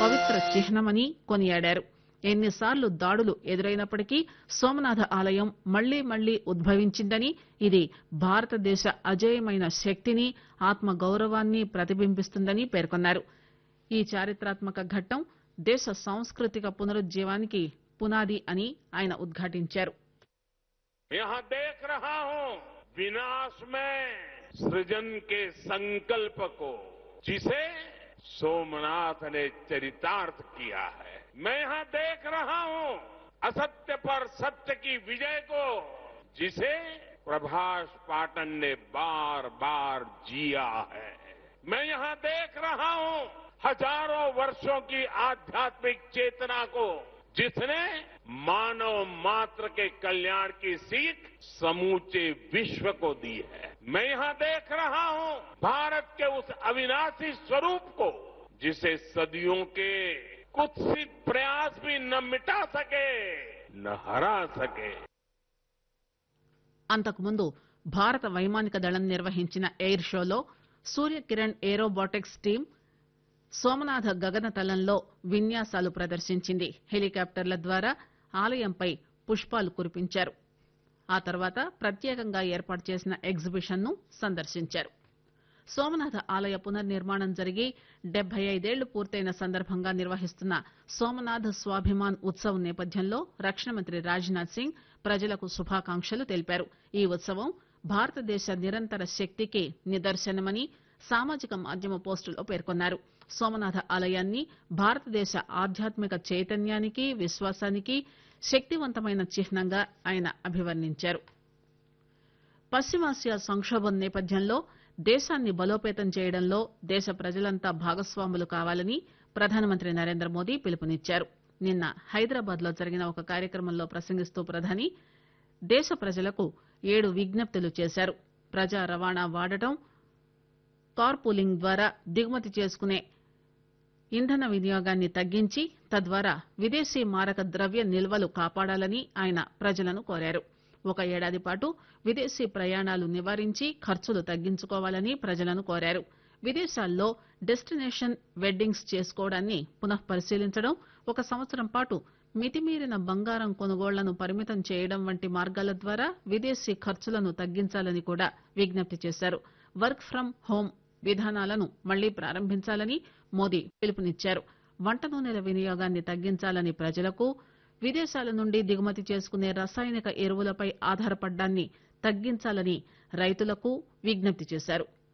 పవిత్ర చిహ్నమని కొనియాడారు ఎన్నిసార్లు దాడులు ఎదురైనప్పటికీ సోమనాథ ఆలయం మళ్లీ మళ్లీ ఉద్భవించిందని ఇది భారతదేశ అజేయమైన శక్తిని ఆత్మ గౌరవాన్ని ప్రతిబింబిస్తుందని పేర్కొన్నారు ఈ చారిత్రాత్మక ఘట్టం దేశ సాంస్కృతిక పునరుజ్జీవానికి పునాది అని ఆయన ఉద్ఘాటించారు यहाँ देख रहा हूं विनाश में सृजन के संकल्प को जिसे सोमनाथ ने चरितार्थ किया है मैं यहां देख रहा हूं असत्य पर सत्य की विजय को जिसे प्रभाष पाटन ने बार बार जिया है मैं यहां देख रहा हूं हजारों वर्षों की आध्यात्मिक चेतना को जिसने मानव मात्र के कल्याण की सीख समूचे विश्व को दी है मैं यहां देख रहा हूं भारत के उस अविनाशी स्वरूप को जिसे सदियों के कुत्सित प्रयास भी न मिटा सके न हरा सके అంతకుముందు భారత వైమానిక దళం నిర్వహించిన ఎయిర్ షోలో సూర్యకిరణ్ ఏరోబాటిక్స్ టీం సోమనాథ గగనతలంలో విన్యాసాలు ప్రదర్శించింది హెలికాప్టర్ల ద్వారా ఆలయంపై పుష్పాలు కురిపించారు ఆ తర్వాత ప్రత్యేకంగా ఏర్పాటు చేసిన ఎగ్జిబిషన్ ను సందర్శించారు సోమనాథ ఆలయ పునర్నిర్మాణం జరిగి డెబ్బై ఐదేళ్లు పూర్తయిన సందర్భంగా నిర్వహిస్తున్న సోమనాథ స్వాభిమాన్ ఉత్సవ్ నేపథ్యంలో రక్షణ మంత్రి రాజ్నాథ్ సింగ్ ప్రజలకు శుభాకాంక్షలు తెలిపారు ఈ ఉత్సవం భారతదేశ నిరంతర శక్తికి నిదర్శనమని సామాజిక మాధ్యమ పోస్టులో పేర్కొన్నారు సోమనాథ ఆలయాన్ని భారతదేశ ఆధ్యాత్మిక చైతన్యానికి విశ్వాసానికి శక్తివంతమైన చిహ్నంగా ఆయన అభివర్ణించారు పశ్చిమాసియా సంక్షోభం నేపథ్యంలో దేశాన్ని బలోపేతం చేయడంలో దేశ ప్రజలంతా భాగస్వాములు కావాలని ప్రధానమంత్రి నరేంద్ర మోదీ పిలుపునిచ్చారు నిన్న హైదరాబాద్ లో జరిగిన ఒక కార్యక్రమంలో ప్రసంగిస్తూ ప్రధాని దేశ ప్రజలకు ఏడు విజ్ఞప్తులు చేశారు ప్రజా రవాణా వాడటం కార్ పూలింగ్ ద్వారా దిగుమతి చేసుకునే ఇంధన వినియోగాన్ని తగ్గించి తద్వారా విదేశీ మారక ద్రవ్య నిల్వలు కాపాడాలని ఆయన ప్రజలను కోరారు ఒక ఏడాది పాటు విదేశీ ప్రయాణాలు నివారించి ఖర్చులు తగ్గించుకోవాలని ప్రజలను కోరారు విదేశాల్లో డెస్టినేషన్ వెడ్డింగ్స్ చేసుకోవడాన్ని పునః పరిశీలించడం ఒక సంవత్సరం పాటు మితిమీరిన బంగారం కొనుగోళ్లను పరిమితం చేయడం వంటి మార్గాల ద్వారా విదేశీ ఖర్చులను తగ్గించాలని కూడా విజ్ఞప్తి చేశారు వర్క్ ఫ్రం హోం విధానాలను మళ్లీ ప్రారంభించాలని మోదీ పిలుపునిచ్చారు వంట నూనెల వినియోగాన్ని తగ్గించాలని ప్రజలకు విదేశాల నుండి దిగుమతి చేసుకునే రసాయనిక ఎరువులపై ఆధారపడ్డాన్ని తగ్గించాలని రైతులకు విజ్ఞప్తి చేశారు